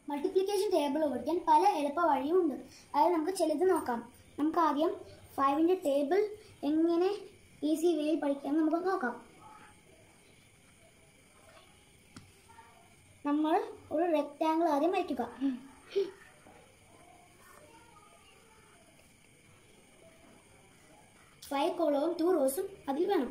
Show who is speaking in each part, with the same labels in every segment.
Speaker 1: Multiplication table പഠിക്കാൻ പല എളുപ്പ വഴിയുമുണ്ട് അതായത് നമുക്ക് ചിലത് നോക്കാം നമുക്ക് ആദ്യം ഫൈവിൻ്റെ ടേബിൾ എങ്ങനെ ഈസി വേയിൽ പഠിക്കാം എന്ന് നമുക്ക് നോക്കാം നമ്മൾ ഒരു റെക്റ്റാങ്കിൾ ആദ്യം വരയ്ക്കുക ഫൈവ് കോളവും ടു റോസും അതിൽ വേണം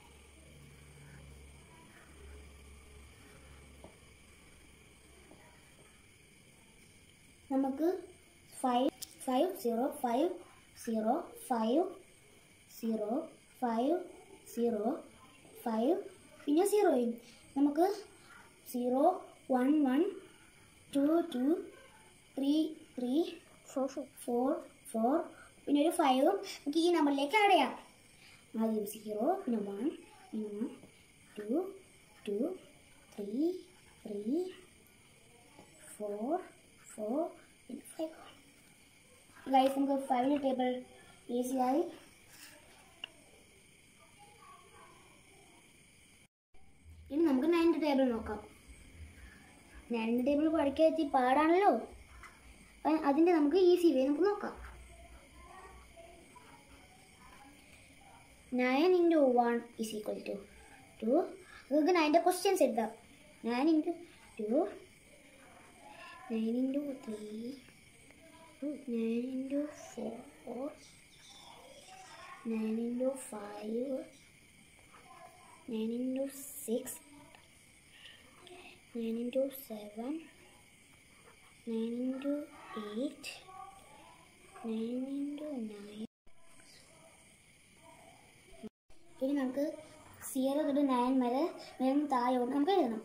Speaker 1: നമുക്ക് five five zero five zero five zero five zero five പിന്നെ സീറോയും നമുക്ക് zero one one two two three three four four four പിന്നെ ഒരു ഫൈവും നമുക്ക് ഈ നമ്പറിലേക്ക് ആഡ് ചെയ്യാം ആദ്യം സീറോ പിന്നെ വൺ പിന്നെ one two two three three four four പിന്നെ ഫൈവ് ഗൈസ് നമുക്ക് ഫൈവിൻ്റെ ടേബിൾ ഈസിയായി ഇനി നമുക്ക് നയൻ്റെ ടേബിൾ നോക്കാം നയൻ്റെ ടേബിൾ പഠിക്കാൻ എത്തി പാടാണല്ലോ അ- അതിൻ്റെ നമുക്ക് ഈസി വേ നമുക്ക് നോക്കാം nine into one is equal to two നമുക്ക് നയൻ്റെ ക്വസ്റ്റ്യൻസ് എഴുതാം nine into two nine into three nine into four nine into five nine into six nine into seven nine into eight nine into nine ഇനി നമുക്ക് zero തൊട്ട് nine വരെ മേലും താഴോട്ട് നമുക്ക് എഴുതണം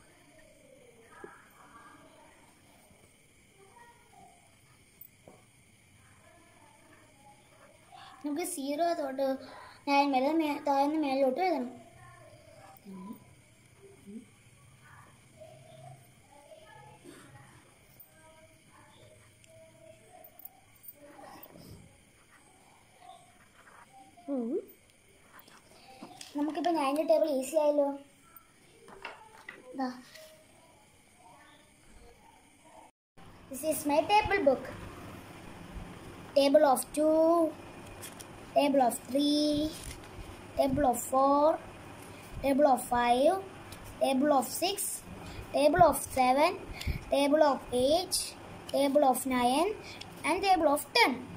Speaker 1: നമുക്ക് സീറോ തൊട്ട് നയൻ വരെ മേ താഴ്ന്ന് മേലോട്ട് എഴുതണം നമുക്കിപ്പോൾ നയൻ്റെ ടേബിൾ ഈസി ആയല്ലോ ദാ. This is my table book. Table of 2, table of 3, table of 4, table of 5, table of 6, table of 7, table of 8, table of 9 and table of 10.